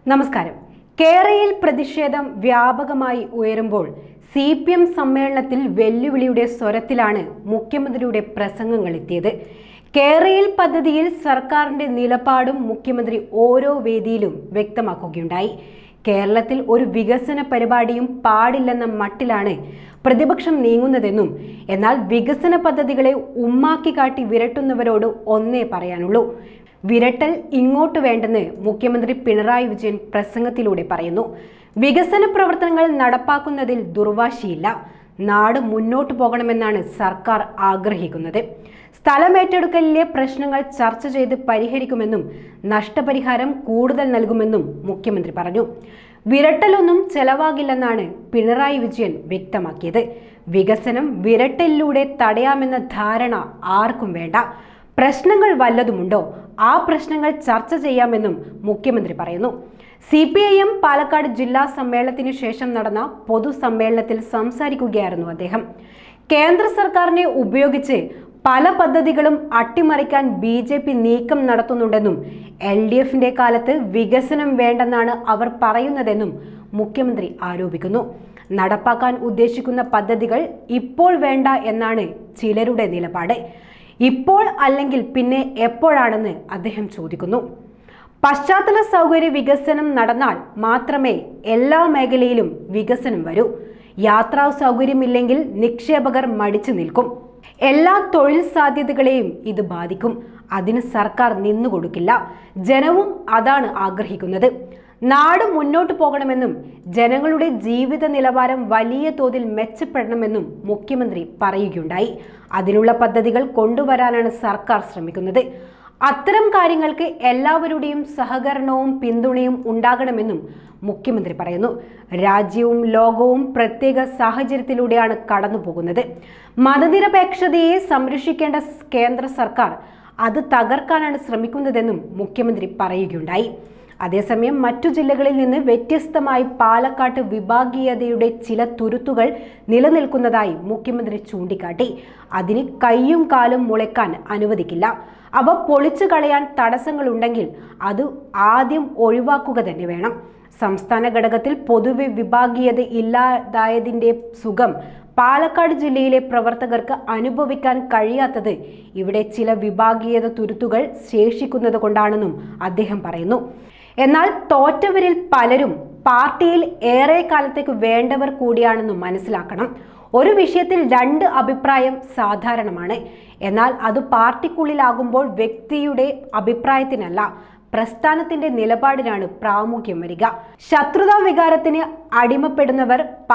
നമസ്കാരം കേരളയിൽ പ്രതിഷേധം വ്യാപകമായി ഉയരുമ്പോൾ സി പി എം സമ്മേളനത്തിൽ വെല്ലുവിളിയുടെ സ്വരത്തിലാണ് മുഖ്യമന്ത്രിയുടെ പ്രസംഗങ്ങൾ എത്തിയത് കേരളയിൽ പദ്ധതിയിൽ സർക്കാരിന്റെ നിലപാടും മുഖ്യമന്ത്രി ഓരോ വേദിയിലും വ്യക്തമാക്കുകയുണ്ടായി കേരളത്തിൽ ഒരു വികസന പരിപാടിയും പാടില്ലെന്ന മട്ടിലാണ് പ്രതിപക്ഷം നീങ്ങുന്നതെന്നും എന്നാൽ വികസന പദ്ധതികളെ ഉമ്മാക്കി കാട്ടി വിരട്ടുന്നവരോട് ഒന്നേ പറയാനുള്ളൂ വിരട്ടൽ ഇങ്ങോട്ട് വേണ്ടെന്ന് മുഖ്യമന്ത്രി പിണറായി വിജയൻ പ്രസംഗത്തിലൂടെ പറയുന്നു വികസന പ്രവർത്തനങ്ങൾ നടപ്പാക്കുന്നതിൽ ദുർവാശിയില്ല നാട് മുന്നോട്ട് പോകണമെന്നാണ് സർക്കാർ ആഗ്രഹിക്കുന്നത് സ്ഥലമേറ്റെടുക്കലിലെ പ്രശ്നങ്ങൾ ചർച്ച ചെയ്ത് പരിഹരിക്കുമെന്നും നഷ്ടപരിഹാരം കൂടുതൽ നൽകുമെന്നും മുഖ്യമന്ത്രി പറഞ്ഞു വിരട്ടലൊന്നും ചെലവാകില്ലെന്നാണ് പിണറായി വിജയൻ വ്യക്തമാക്കിയത് വികസനം വിരട്ടലിലൂടെ തടയാമെന്ന ധാരണ ആർക്കും വേണ്ട പ്രശ്നങ്ങൾ വല്ലതുമുണ്ടോ ആ പ്രശ്നങ്ങൾ ചർച്ച ചെയ്യാമെന്നും മുഖ്യമന്ത്രി പറയുന്നു C P I M Palakkad ജില്ലാ സമ്മേളനത്തിന് ശേഷം നടന്ന പൊതുസമ്മേളനത്തിൽ സംസാരിക്കുകയായിരുന്നു അദ്ദേഹം കേന്ദ്ര സർക്കാരിനെ ഉപയോഗിച്ച് പല പദ്ധതികളും അട്ടിമറിക്കാൻ ബി ജെ പി നീക്കം നടത്തുന്നുണ്ടെന്നും എൽ ഡി എഫിന്റെ കാലത്ത് വികസനം വേണ്ടെന്നാണ് അവർ പറയുന്നതെന്നും മുഖ്യമന്ത്രി ആരോപിക്കുന്നു നടപ്പാക്കാൻ ഉദ്ദേശിക്കുന്ന പദ്ധതികൾ ഇപ്പോൾ വേണ്ട എന്നാണ് ചിലരുടെ നിലപാട് ഇപ്പോൾ അല്ലെങ്കിൽ പിന്നെ എപ്പോഴാണെന്ന് അദ്ദേഹം ചോദിക്കുന്നു പശ്ചാത്തല സൗകര്യ വികസനം നടന്നാൽ മാത്രമേ എല്ലാ മേഖലയിലും വികസനം വരൂ യാത്രാ സൗകര്യമില്ലെങ്കിൽ നിക്ഷേപകർ മടിച്ചു നിൽക്കും എല്ലാ തൊഴിൽ സാധ്യതകളെയും ഇത് ബാധിക്കും അതിന് സർക്കാർ നിന്നുകൊടുക്കില്ല ജനവും അതാണ് ആഗ്രഹിക്കുന്നത് നാട് മുന്നോട്ട് പോകണമെന്നും ജനങ്ങളുടെ ജീവിത നിലവാരം വലിയ തോതിൽ മെച്ചപ്പെടണമെന്നും മുഖ്യമന്ത്രി പറയുകയുണ്ടായി അതിനുള്ള പദ്ധതികൾ കൊണ്ടുവരാനാണ് സർക്കാർ ശ്രമിക്കുന്നത് അത്തരം കാര്യങ്ങൾക്ക് എല്ലാവരുടെയും സഹകരണവും പിന്തുണയും ഉണ്ടാകണമെന്നും മുഖ്യമന്ത്രി പറയുന്നു രാജ്യവും ലോകവും പ്രത്യേക സാഹചര്യത്തിലൂടെയാണ് കടന്നു പോകുന്നത് മതനിരപേക്ഷതയെ സംരക്ഷിക്കേണ്ട കേന്ദ്ര സർക്കാർ അത് തകർക്കാനാണ് ശ്രമിക്കുന്നതെന്നും മുഖ്യമന്ത്രി പറയുകയുണ്ടായി അതേസമയം മറ്റു ജില്ലകളിൽ നിന്ന് വ്യത്യസ്തമായി പാലക്കാട്ട് വിഭാഗീയതയുടെ ചില തുരുത്തുകൾ നിലനിൽക്കുന്നതായി മുഖ്യമന്ത്രി ചൂണ്ടിക്കാട്ടി അതിന് കൈയും കാലും മുളയ്ക്കാൻ അനുവദിക്കില്ല അവ പൊളിച്ചു കളയാൻ തടസ്സങ്ങളുണ്ടെങ്കിൽ അത് ആദ്യം ഒഴിവാക്കുക തന്നെ വേണം സംസ്ഥാന ഘടകത്തിൽ പൊതുവെ വിഭാഗീയത ഇല്ലാതായതിൻ്റെ സുഖം പാലക്കാട് ജില്ലയിലെ പ്രവർത്തകർക്ക് അനുഭവിക്കാൻ കഴിയാത്തത് ഇവിടെ ചില വിഭാഗീയത തുരുത്തുകൾ ശേഷിക്കുന്നത് കൊണ്ടാണെന്നും അദ്ദേഹം പറയുന്നു എന്നാൽ തോറ്റവരിൽ പലരും പാർട്ടിയിൽ ഏറെ കാലത്തേക്ക് വേണ്ടവർ കൂടിയാണെന്നും മനസ്സിലാക്കണം ഒരു വിഷയത്തിൽ രണ്ട് അഭിപ്രായം സാധാരണമാണ് എന്നാൽ അത് പാർട്ടിക്കുള്ളിലാകുമ്പോൾ വ്യക്തിയുടെ അഭിപ്രായത്തിനല്ല പ്രസ്ഥാനത്തിന്റെ നിലപാടിനാണ് പ്രാമുഖ്യം വരിക ശത്രുതാ വികാരത്തിന് അടിമപ്പെടുന്നവർ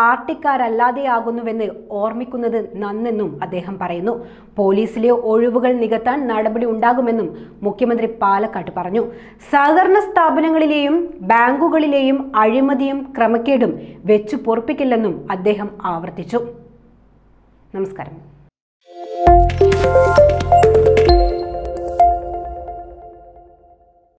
പാർട്ടിക്കാരല്ലാതെയാകുന്നുവെന്ന് ഓർമ്മിക്കുന്നത് നന്നെന്നും അദ്ദേഹം പറയുന്നു പോലീസിലെ ഒഴിവുകൾ നികത്താൻ നടപടി ഉണ്ടാകുമെന്നും മുഖ്യമന്ത്രി പാലക്കാട്ട് പറഞ്ഞു സഹകരണ സ്ഥാപനങ്ങളിലെയും ബാങ്കുകളിലെയും അഴിമതിയും ക്രമക്കേടും വെച്ചു പൊറപ്പിക്കില്ലെന്നും അദ്ദേഹം ആവർത്തിച്ചു നമസ്കാരം